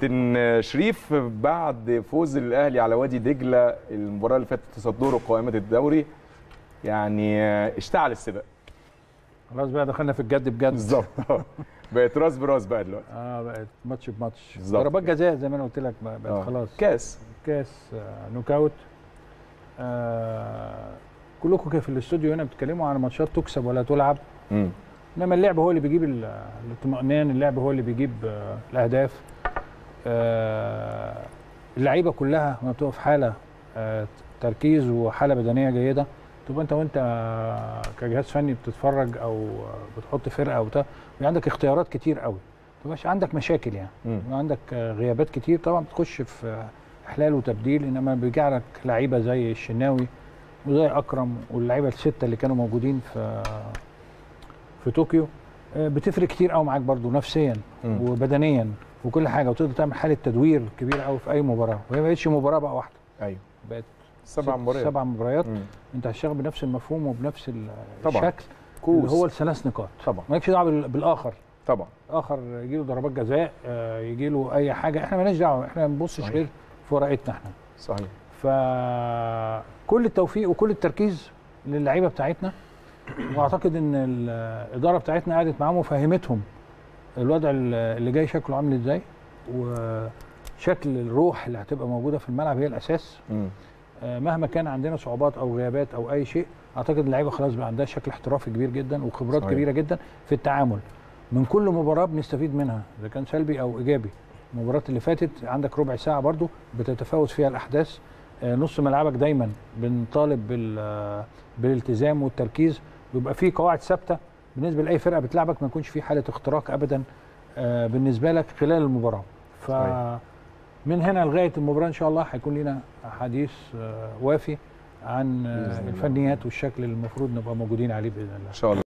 كابتن شريف بعد فوز الاهلي على وادي دجله المباراه اللي فاتت تصدره قائمه الدوري يعني اشتعل السباق خلاص بقى دخلنا في الجد بجد بالظبط بقت راس براس بقى دلوقتي اه بقت ماتش بماتش بالظبط ضربات جزاء زي ما انا قلت لك بقى- بقت آه. خلاص كاس كاس آه، نوك اوت آه كلكم كده في الاستوديو هنا بتتكلموا عن ماتشات تكسب ولا تلعب مم. انما اللعب هو اللي بيجيب ال- الاطمئنان اللعب هو اللي بيجيب آه، الاهداف آه، اللعيبه كلها لما بتبقى في حاله آه، تركيز وحاله بدنيه جيده تبقى انت وانت آه، كجهاز فني بتتفرج او آه، بتحط فرقه او بتاع بيبقى عندك اختيارات كتير قوي ما تبقاش عندك مشاكل يعني مم. بيبقى عندك آه، غيابات كتير طبعا بتخش في آه، احلال وتبديل انما بيرجع لك لعيبه زي الشناوي وزي اكرم واللعيبه السته اللي كانوا موجودين في في طوكيو آه، بتفرق كتير قوي معاك برضو نفسيا مم. وبدنيا وكل حاجه وتقدر تعمل حاله تدوير كبيره قوي في اي مباراه وهي ما بقتش مباراه بقى واحده ايوه بقت سبع ست- مباريات سبع مباريات مم. انت هتشتغل بنفس المفهوم وبنفس ال- طبعاً. الشكل كوس اللي هو الثلاث نقاط طبعا مالكش دعوه بال- بالاخر طبعا اخر يجي له ضربات جزاء آه، يجي له اي حاجه احنا مالناش دعوه احنا ما بنبصش صحيح. غير في ورقتنا احنا صحيح فكل التوفيق وكل التركيز للعيبه بتاعتنا واعتقد ان الاداره بتاعتنا قعدت معاهم وفهمتهم الوضع اللي جاي شكله عامل ازاي وشكل الروح اللي هتبقى موجوده في الملعب هي الاساس مم. آه، مهما كان عندنا صعوبات او غيابات او اي شيء اعتقد اللعيبه خلاص بقى عندها شكل احترافي كبير جدا وخبرات صحيح. كبيره جدا في التعامل من كل مباراه بنستفيد منها اذا كان سلبي او ايجابي المباراه اللي فاتت عندك ربع ساعه برضو بتتفاوت فيها الاحداث آه، نص ملعبك دايما بنطالب بال آه، بالالتزام والتركيز ويبقى في قواعد ثابته بالنسبه لاي فرقه بتلعبك ما يكونش في حاله اختراق ابدا آه، بالنسبه لك خلال المباراه ف صحيح. من هنا لغايه المباراه ان شاء الله هيكون لنا حديث آه، وافي عن آه، بإذن الله. الفنيات والشكل اللي المفروض نبقى موجودين عليه باذن الله ان شاء الله